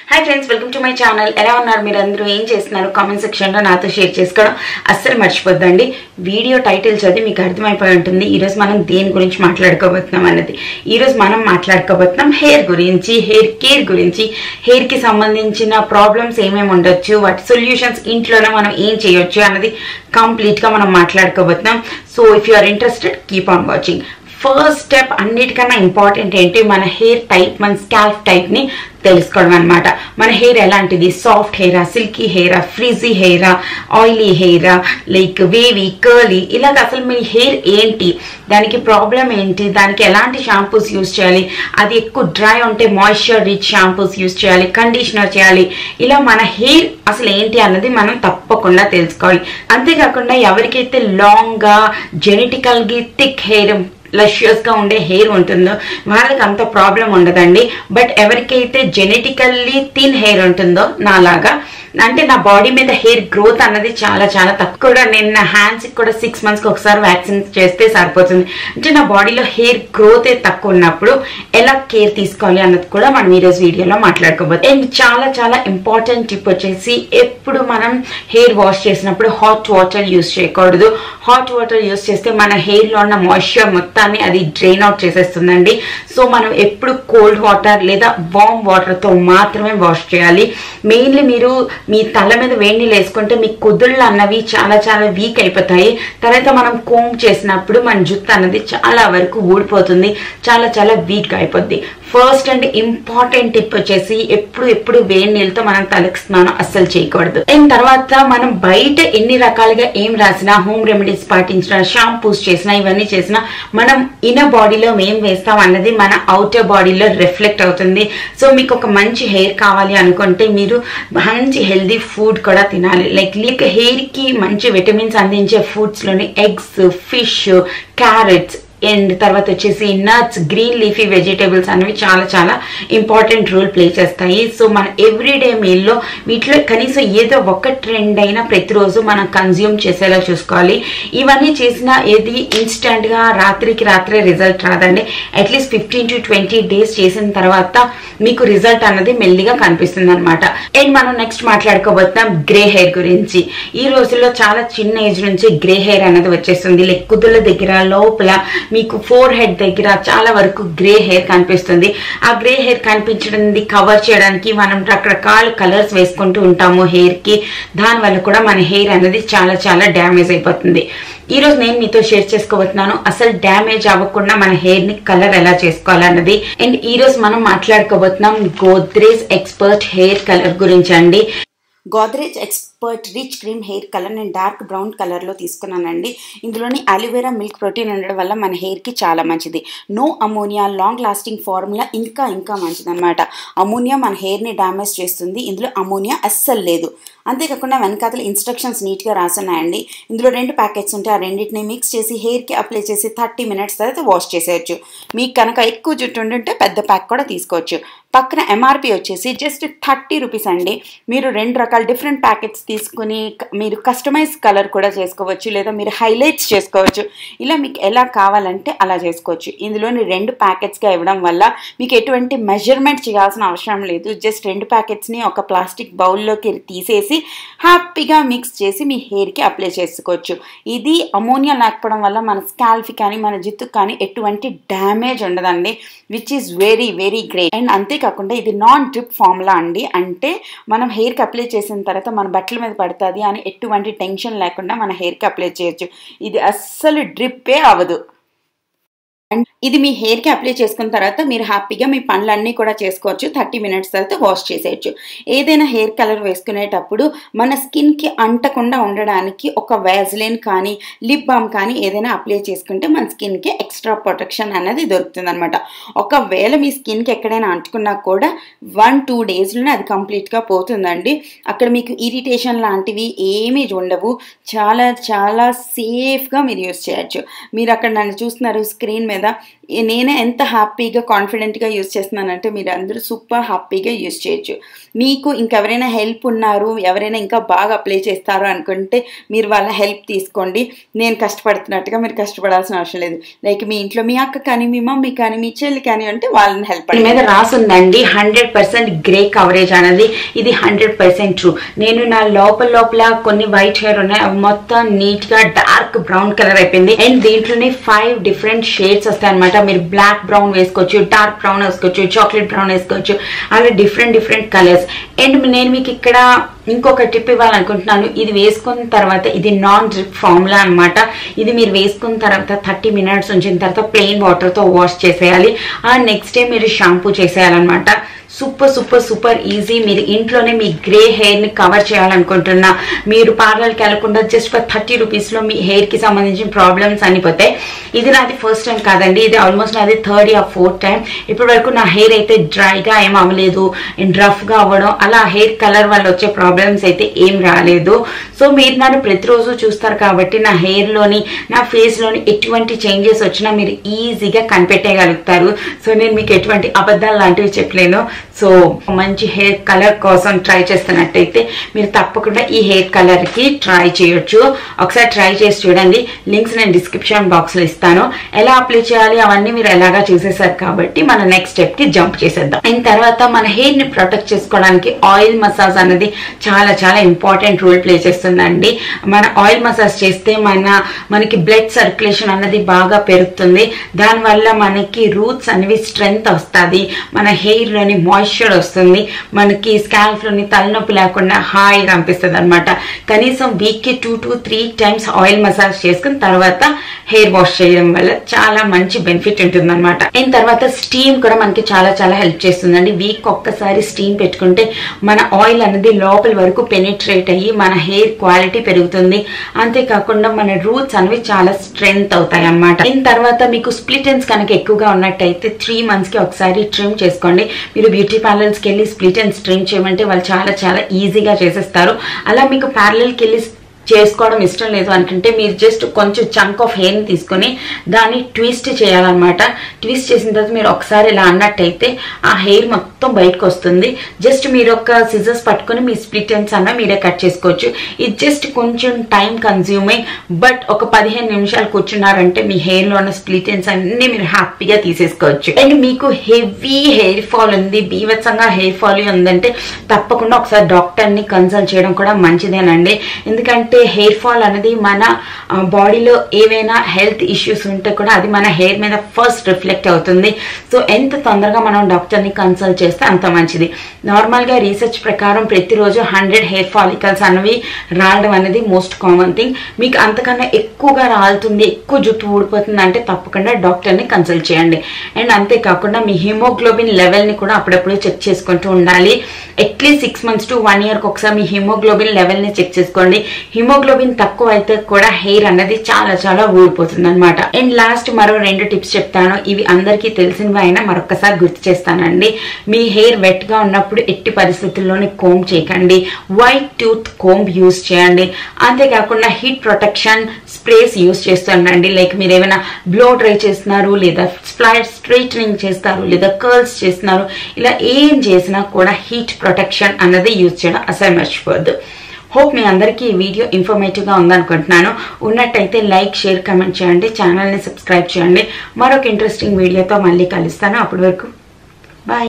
hi friends welcome to my channel ఎలా ఉన్నారు మీరు అందరూ ఏం చేస్తున్నారు కామెంట్ సెక్షన్లో నాతో షేర్ చేసుకోవడం అస్సలు మర్చిపోద్దండి వీడియో టైటిల్ చదివి మీకు అర్థమైపోయి ఉంటుంది ఈరోజు మనం దేని గురించి మాట్లాడుకోబోతున్నాం అన్నది ఈరోజు మనం మాట్లాడుకోబోతున్నాం హెయిర్ గురించి హెయిర్ కేర్ గురించి హెయిర్కి సంబంధించిన ప్రాబ్లమ్స్ ఏమేమి ఉండొచ్చు వాటి సొల్యూషన్స్ ఇంట్లోనే మనం ఏం చేయొచ్చు అన్నది కంప్లీట్గా మనం మాట్లాడుకోబోతున్నాం so if you are interested keep on watching first step అన్నిటికన్నా ఇంపార్టెంట్ ఏంటి మన హెయిర్ టైప్ మన స్కాల్ప్ టైప్ని తెలుసుకోవడం అనమాట మన హెయిర్ ఎలాంటిది సాఫ్ట్ హెయిరా సిల్కీ హెయిరా ఫ్రిజీ హెయిరా ఆయిలీ హెయిరా లైక్ వేవీ కర్లీ ఇలాగ అసలు మీ హెయిర్ ఏంటి దానికి ప్రాబ్లం ఏంటి దానికి ఎలాంటి షాంపూస్ యూస్ చేయాలి అది ఎక్కువ డ్రై ఉంటే మాయిశ్చర్ రిచ్ షాంపూస్ యూస్ చేయాలి కండిషనర్ చేయాలి ఇలా మన హెయిర్ అసలు ఏంటి అన్నది మనం తప్పకుండా తెలుసుకోవాలి అంతేకాకుండా ఎవరికైతే లాంగ్గా జెనెటికల్గా థిక్ హెయిర్ లష్యస్గా ఉండే హెయిర్ ఉంటుందో వాళ్ళకి అంత ప్రాబ్లం ఉండదండి బట్ ఎవరికైతే జెనెటికల్లీ థిన్ హెయిర్ ఉంటుందో నాలాగా అంటే నా బాడీ మీద హెయిర్ గ్రోత్ అన్నది చాలా చాలా తక్కువ కూడా నేను నా హ్యాండ్స్కి కూడా సిక్స్ మంత్స్కి ఒకసారి వ్యాక్సిన్ చేస్తే సరిపోతుంది అంటే నా బాడీలో హెయిర్ గ్రోత్ తక్కువ ఉన్నప్పుడు ఎలా కేర్ తీసుకోవాలి అన్నది కూడా మనం ఈరోజు వీడియోలో మాట్లాడుకోబోతుంది అండ్ చాలా చాలా ఇంపార్టెంట్ టిప్ వచ్చేసి ఎప్పుడు మనం హెయిర్ వాష్ చేసినప్పుడు హాట్ వాటర్ యూస్ చేయకూడదు హాట్ వాటర్ యూస్ చేస్తే మన హెయిర్లో ఉన్న మాయిశ్చర్ మొత్తాన్ని అది డ్రైన్ అవుట్ చేసేస్తుందండి సో మనం ఎప్పుడు కోల్డ్ వాటర్ లేదా వామ్ వాటర్తో మాత్రమే వాష్ చేయాలి మెయిన్లీ మీరు మీ తల మీద వేడి నీళ్ళు వేసుకుంటే మీ కుదుళ్ళు అన్నవి చాలా చాలా వీక్ అయిపోతాయి తర్వాత మనం కోమ్ చేసినప్పుడు మన జుత్తు అన్నది చాలా వరకు ఊడిపోతుంది చాలా చాలా వీక్ అయిపోద్ది ఫస్ట్ అండ్ ఇంపార్టెంట్ టిప్ వచ్చేసి ఎప్పుడు ఎప్పుడు వేడి నీళ్ళతో మనం తలకి స్నానం అస్సలు చేయకూడదు అండ్ తర్వాత మనం బయట ఎన్ని రకాలుగా ఏం రాసినా హోమ్ రెమెడీస్ పాటించిన షాంపూస్ చేసినా ఇవన్నీ చేసినా మనం ఇన్నర్ బాడీలో ఏం వేస్తాం అన్నది మన అవుటర్ బాడీలో రిఫ్లెక్ట్ అవుతుంది సో మీకు ఒక మంచి హెయిర్ కావాలి అనుకుంటే మీరు మంచి హెల్దీ ఫుడ్ కూడా తినాలి లైక్ లైక్ హెయిర్కి మంచి విటమిన్స్ అందించే ఫుడ్స్లోని ఎగ్స్ ఫిష్ క్యారెట్స్ అండ్ తర్వాత వచ్చేసి నట్స్ గ్రీన్ లీఫీ వెజిటేబుల్స్ అనేవి చాలా చాలా ఇంపార్టెంట్ రోల్ ప్లే చేస్తాయి సో మన ఎవ్రీడే మీల్లో వీటిలో కనీసం ఏదో ఒక ట్రెండ్ అయినా ప్రతిరోజు మనం కన్జ్యూమ్ చేసేలా చూసుకోవాలి ఇవన్నీ చేసిన ఏది ఇన్స్టెంట్గా రాత్రికి రాత్రే రిజల్ట్ రాదండి at least fifteen to twenty days చేసిన తర్వాత మీకు రిజల్ట్ అన్నది మెల్లిగా కనిపిస్తుంది అనమాట అండ్ మనం నెక్స్ట్ మాట్లాడుకోబోతున్నాం గ్రే హెయిర్ గురించి ఈ రోజుల్లో చాలా చిన్న ఏజ్ నుంచి గ్రే హెయిర్ అనేది వచ్చేస్తుంది లైక్ కుదుల దగ్గర లోపల మీకు ఫోర్ హెడ్ దగ్గర చాలా వరకు గ్రే హెయిర్ కనిపిస్తుంది ఆ గ్రే హెయిర్ కనిపించడానికి కవర్ చేయడానికి మనం రకరకాల కలర్స్ వేసుకుంటూ ఉంటాము హెయిర్కి దానివల్ల కూడా మన హెయిర్ అనేది చాలా చాలా డ్యామేజ్ అయిపోతుంది ఈ రోజు నేను మీతో షేర్ చేసుకోబోతున్నాను అసలు డ్యామేజ్ అవ్వకుండా మన హెయిర్ ని కలర్ ఎలా చేసుకోవాలన్నది అండ్ ఈ రోజు మనం మాట్లాడుకోబోతున్నాం గోద్రేజ్ ఎక్స్పర్ట్ హెయిర్ కలర్ గురించి అండి Godrej expert rich cream hair colour నేను డార్క్ బ్రౌన్ కలర్లో తీసుకున్నానండి ఇందులోని అలోవెరా మిల్క్ ప్రోటీన్ ఉండడం వల్ల మన హెయిర్కి చాలా మంచిది no ammonia long lasting formula ఇంకా ఇంకా మంచిది అనమాట అమోనియా మన హెయిర్ని డ్యామేజ్ చేస్తుంది ఇందులో అమోనియా అస్సలు లేదు అంతేకాకుండా వెనకాతల ఇన్స్ట్రక్షన్స్ నీట్గా రాసున్నాయండి ఇందులో రెండు ప్యాకెట్స్ ఉంటాయి ఆ రెండింటిని మిక్స్ చేసి హెయిర్కి అప్లై చేసి థర్టీ మినిట్స్ తర్వాత వాష్ చేసేయచ్చు మీకు కనుక ఎక్కువ జుట్టు ఉంటుంటే పెద్ద ప్యాక్ కూడా తీసుకోవచ్చు పక్కన ఎంఆర్పి వచ్చేసి జస్ట్ థర్టీ రూపీస్ అండి మీరు రెండు రకాల డిఫరెంట్ ప్యాకెట్స్ తీసుకుని మీరు కస్టమైజ్ కలర్ కూడా చేసుకోవచ్చు లేదా మీరు హైలైట్స్ చేసుకోవచ్చు ఇలా మీకు ఎలా కావాలంటే అలా చేసుకోవచ్చు ఇందులోని రెండు ప్యాకెట్స్గా ఇవ్వడం వల్ల మీకు ఎటువంటి మెజర్మెంట్ చేయాల్సిన అవసరం లేదు జస్ట్ రెండు ప్యాకెట్స్ని ఒక ప్లాస్టిక్ బౌల్లోకి తీసేసి హ్యాపీగా మిక్స్ చేసి మీ హెయిర్కి అప్లై చేసుకోవచ్చు ఇది అమోనియా లేకపోవడం వల్ల మన స్కాల్ఫ్కి కానీ మన జుట్టుకు కానీ ఎటువంటి డ్యామేజ్ ఉండదండి which is very very great and అంతేకాకుండా ఇది నాన్ డ్రిప్ ఫార్ములా అండి అంటే మనం హెయిర్కి అప్లై చేసిన తర్వాత మన బట్టల మీద పడుతుంది అని ఎటువంటి టెన్షన్ లేకుండా మన హెయిర్కి అప్లై చేయొచ్చు ఇది అస్సలు డ్రిప్పే అవ్వదు అండ్ ఇది మీ హెయిర్కి అప్లై చేసుకున్న తర్వాత మీరు హ్యాపీగా మీ పనులన్నీ కూడా చేసుకోవచ్చు థర్టీ మినిట్స్ తర్వాత వాష్ చేసేయచ్చు ఏదైనా హెయిర్ కలర్ వేసుకునేటప్పుడు మన స్కిన్కి అంటకుండా ఉండడానికి ఒక వ్యాజ్లైన్ కానీ లిప్ బామ్ కానీ ఏదైనా అప్లై చేసుకుంటే మన స్కిన్కి ఎక్స్ట్రా ప్రొటెక్షన్ అనేది దొరుకుతుంది అనమాట ఒకవేళ మీ స్కిన్కి ఎక్కడైనా అంటుకున్నా కూడా వన్ టూ డేస్లోనే అది కంప్లీట్గా పోతుందండి అక్కడ మీకు ఇరిటేషన్ లాంటివి ఏమీ ఉండవు చాలా చాలా సేఫ్గా మీరు యూస్ చేయొచ్చు మీరు అక్కడ నన్ను చూస్తున్నారు స్క్రీన్ మీద కదా ఈ నేనే ఎంత హ్యాపీగా కాన్ఫిడెంట్గా యూస్ చేస్తున్నానంటే మీరు అందరూ సూపర్ హ్యాపీగా యూస్ చేయొచ్చు మీకు ఇంకెవరైనా హెల్ప్ ఉన్నారు ఎవరైనా ఇంకా బాగా అప్లై చేస్తారు అనుకుంటే మీరు వాళ్ళ హెల్ప్ తీసుకోండి నేను కష్టపడుతున్నట్టుగా మీరు కష్టపడాల్సిన అవసరం లేదు లైక్ మీ ఇంట్లో మీ అక్క కానీ మీ మమ్మీ కానీ మీ చెల్లి కానీ అంటే వాళ్ళని హెల్ప్ దీని మీద రాసుందండి హండ్రెడ్ పర్సెంట్ గ్రే కవరేజ్ అనేది ఇది హండ్రెడ్ పర్సెంట్ ట్రూ నేను నా లోపల లోపల కొన్ని వైట్ హెయిర్ ఉన్నాయి అవి మొత్తం నీట్ గా డార్క్ బ్రౌన్ కలర్ అయిపోయింది అండ్ దీంట్లోనే ఫైవ్ డిఫరెంట్ షేడ్స్ వస్తాయి అనమాట మీరు బ్లాక్ బ్రౌన్ వేసుకోవచ్చు డార్క్ బ్రౌన్ వేసుకోవచ్చు చాక్లెట్ బ్రౌన్ వేసుకోవచ్చు అలా డిఫరెంట్ డిఫరెంట్ కలర్స్ అండ్ నేను మీకు ఇక్కడ ఇంకొక టిప్ ఇవ్వాలనుకుంటున్నాను ఇది వేసుకున్న తర్వాత ఇది నాన్ డ్రిప్ ఫార్ములా అన్నమాట ఇది మీరు వేసుకున్న తర్వాత థర్టీ మినిట్స్ ఉంచిన తర్వాత ప్లెయిన్ వాటర్తో వాష్ చేసేయాలి ఆ నెక్స్ట్ డే మీరు షాంపూ చేసేయాలన్నమాట సూపర్ సూపర్ సూపర్ ఈజీ మీరు ఇంట్లోనే మీ గ్రే హెయిర్ ని కవర్ చేయాలనుకుంటున్నా మీరు పార్లర్కి వెళ్లకుండా జస్ట్ ఫర్ థర్టీ రూపీస్ లో మీ హెయిర్ కి సంబంధించిన ప్రాబ్లమ్స్ అనిపోతాయి ఇది నాది ఫస్ట్ టైం కాదండి ఇది ఆల్మోస్ట్ నాది థర్డ్ యా ఫోర్త్ టైం ఇప్పటి వరకు నా హెయిర్ అయితే డ్రైగా ఏం అవ్వలేదు అండ్ రఫ్ గా అవ్వడం అలా హెయిర్ కలర్ వల్ల వచ్చే ప్రాబ్లమ్స్ అయితే ఏం రాలేదు సో మీరు నన్ను ప్రతిరోజు చూస్తారు కాబట్టి నా హెయిర్ లోని నా ఫేస్ లోని ఎటువంటి చేంజెస్ వచ్చినా మీరు ఈజీగా కనిపెట్టేయగలుగుతారు సో నేను మీకు ఎటువంటి అబద్ధాలు లాంటివి చెప్పలేను సో మంచి హెయిర్ కలర్ కోసం ట్రై చేస్తున్నట్టయితే మీరు తప్పకుండా ఈ హెయిర్ కలర్ కి ట్రై చేయొచ్చు ఒకసారి ట్రై చేసి చూడండి లింక్స్ నేను డిస్క్రిప్షన్ బాక్స్ లో ఇస్తాను ఎలా అప్లై చేయాలి అవన్నీ మీరు ఎలాగా చూసేసారు కాబట్టి మన నెక్స్ట్ స్టెప్ కి జంప్ చేసేద్దాం అండ్ తర్వాత మన హెయిర్ ని ప్రొటెక్ట్ చేసుకోవడానికి ఆయిల్ మసాజ్ అనేది చాలా చాలా ఇంపార్టెంట్ రోల్ ప్లే చేస్తుందండి మన ఆయిల్ మసాజ్ చేస్తే మన మనకి బ్లడ్ సర్క్యులేషన్ అన్నది బాగా పెరుగుతుంది దానివల్ల మనకి రూట్స్ అనేవి స్ట్రెంగ్త్ వస్తుంది మన హెయిర్ లోని మాయిశ్చర్ వస్తుంది మనకి స్కాల్ఫ్ లోని తలనొప్పి లేకుండా హాయిగా అనిపిస్తుంది అనమాట కనీసం వీక్ కి two to three times oil massage చేసుకున్న తర్వాత హెయిర్ వాష్ చేయడం వల్ల చాలా మంచి బెనిఫిట్ ఉంటుంది అనమాట అండ్ తర్వాత స్టీమ్ కూడా మనకి చాలా చాలా హెల్ప్ చేస్తుందండి వీక్ ఒక్కసారి స్టీమ్ పెట్టుకుంటే మన ఆయిల్ అనేది లోపల వరకు పెనిట్రేట్ అయ్యి మన హెయిర్ క్వాలిటీ పెరుగుతుంది అంతేకాకుండా మన రూట్స్ అనేవి చాలా స్ట్రెంగ్త్ అవుతాయి అనమాట దీని తర్వాత మీకు స్ప్లిట్ ఎండ్స్ కనుక ఎక్కువగా ఉన్నట్టయితే త్రీ మంత్స్ కి ఒకసారి ట్రిమ్ చేసుకోండి మీరు బ్యూటీ పార్లర్స్కి వెళ్ళి స్ప్లిట్ అండ్ ట్రిమ్ చేయమంటే వాళ్ళు చాలా చాలా ఈజీగా చేసేస్తారు అలా మీకు పార్లర్కి వెళ్ళి చేసుకోవడం ఇష్టం లేదు అనుకుంటే మీరు జస్ట్ కొంచెం చంక్ ఆఫ్ హెయిర్ని తీసుకొని దాన్ని ట్విస్ట్ చేయాలన్నమాట ట్విస్ట్ చేసిన తర్వాత మీరు ఒకసారి ఇలా అన్నట్టయితే ఆ హెయిర్ మొత్తం బయటకు వస్తుంది జస్ట్ మీరు ఒక సిజర్స్ పట్టుకొని మీ స్ప్లిట్ ఎండ్స్ అన్న మీరే కట్ చేసుకోవచ్చు ఇది జస్ట్ కొంచెం టైం కన్జ్యూమింగ్ బట్ ఒక పదిహేను నిమిషాలు కూర్చున్నారంటే మీ హెయిర్ లో ఉన్న స్ప్లిట్ ఎండ్స్ అన్ని మీరు హ్యాపీగా తీసేసుకోవచ్చు అండ్ మీకు హెవీ హెయిర్ ఫాల్ ఉంది బీభత్సంగా హెయిర్ ఫాల్ ఉందంటే తప్పకుండా ఒకసారి డాక్టర్ ని కన్సల్ట్ చేయడం కూడా మంచిదేనండి ఎందుకంటే హెయిర్ ఫాల్ అనేది మన బాడీలో ఏవైనా హెల్త్ ఇష్యూస్ ఉంటే కూడా అది మన హెయిర్ మీద ఫస్ట్ రిఫ్లెక్ట్ అవుతుంది సో ఎంత తొందరగా మనం డాక్టర్ని కన్సల్ట్ చేస్తే అంత మంచిది నార్మల్గా రీసెర్చ్ ప్రకారం ప్రతిరోజు హండ్రెడ్ హెయిర్ ఫాలికల్స్ అనేవి రావడం అనేది మోస్ట్ కామన్ థింగ్ మీకు అంతకన్నా ఎక్కువగా రాలుతుంది ఎక్కువ జుట్టు ఊడిపోతుంది అంటే తప్పకుండా డాక్టర్ని కన్సల్ట్ చేయండి అండ్ అంతేకాకుండా మీ హిమోగ్లోబిన్ లెవెల్ని కూడా అప్పుడప్పుడు చెక్ చేసుకుంటూ ఉండాలి at least six months to one ఇయర్కి ఒకసారి మీ హిమోగ్లోబిన్ లెవెల్ని చెక్ చేసుకోండి హిమోగ్లోబిన్ తక్కువ అయితే కూడా హెయిర్ అనేది చాలా చాలా ఊడిపోతుంది అనమాట అండ్ లాస్ట్ మరో రెండు టిప్స్ చెప్తాను ఇవి అందరికీ తెలిసినవి అయినా మరొకసారి గుర్తు చేస్తానండి మీ హెయిర్ వెట్ గా ఉన్నప్పుడు ఎట్టి పరిస్థితుల్లోనే కోమ్ చేయకండి వైట్ టూత్ కోమ్ యూస్ చేయండి అంతేకాకుండా హీట్ ప్రొటెక్షన్ స్ప్రేస్ యూస్ చేస్తుండండి లైక్ మీరు ఏమైనా బ్లో డ్రై చేస్తున్నారు లేదా స్ప్లైట్ స్ట్రైట్నింగ్ చేస్తారు లేదా కర్ల్స్ చేస్తున్నారు ఇలా ఏం చేసినా కూడా హీట్ ప్రొటెక్షన్ అన్నది యూజ్ చేయడం అసలు మర్చిపోవద్దు హోప్ మీ అందరికీ ఈ వీడియో ఇన్ఫర్మేటివ్గా ఉందనుకుంటున్నాను ఉన్నట్టయితే లైక్ షేర్ కమెంట్ చేయండి ఛానల్ని సబ్స్క్రైబ్ చేయండి మరొక ఇంట్రెస్టింగ్ వీడియోతో మళ్ళీ కలుస్తాను అప్పటి వరకు